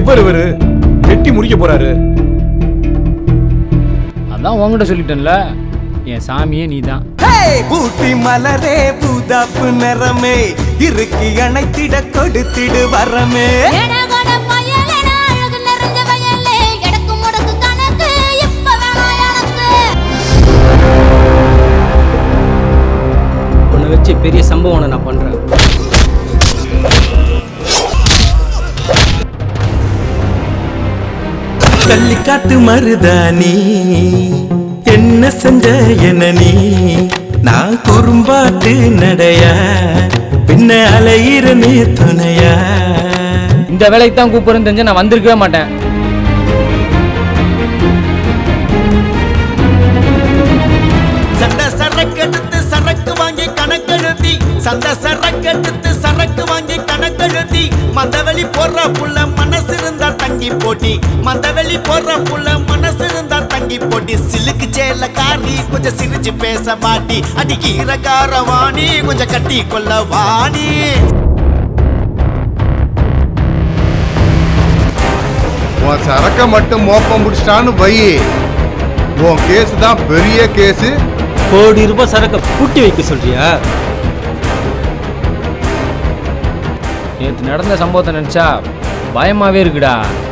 எப்ப இவரு வெட்டி முடிக்க போறாரு அதான் உங்ககிட்ட சொல்லிட்டேன்ல என் சாமியே நீ தான் பூட்டி மலரே புதாப்பு நிறமே இருக்கு அணைத்திட கொடுத்திடு வரமே எடகட பயலென அழகு நிறைஞ்ச வயலே, எடக்கு முடக்கு கணக்கு இப்ப வேணாம் எனக்கு. உன்னை வச்சு பெரிய சம்பவம் ஒண்ணு நான் பண்றேன் கள்ளிக்காட்டு மருதானி என்ன செஞ்ச என நீ நான் குறும்பாட்டு நடையா பின்ன அலையிறனே துணையா இந்த வேலைக்கு தான் கூப்பிடுறேன்னு தெரிஞ்சா நான் வந்திருக்கவே மாட்டேன் சண்டை சரக்கெடுத்து சரக்கு வாங்கி கணக்கெழுதி சண்டை சரக்கெடுத்து சரக்கு வாங்கி கணக்கெழுதி மந்தவெளி போடுற புள்ள மனசு இருந்தா தங்கி போட்டி மந்தவெளி போடுற புள்ள மனசு இருந்தா தங்கி போட்டி சிலுக்கு சேல காரி கொஞ்சம் சிரிச்சு பேச மாட்டி அடி ஈரக்கார வாணி கொஞ்சம் கட்டி கொள்ள வாணி உன் சரக்க மட்டும் மோப்பம் முடிச்சிட்டான்னு வை உன் கேஸ் தான் பெரிய கேஸு கோடி ரூபாய் சரக்க பூட்டி வைக்க சொல்றியா நேற்று நடந்த சம்பவத்தை நினச்சா பயமாவே இருக்குடா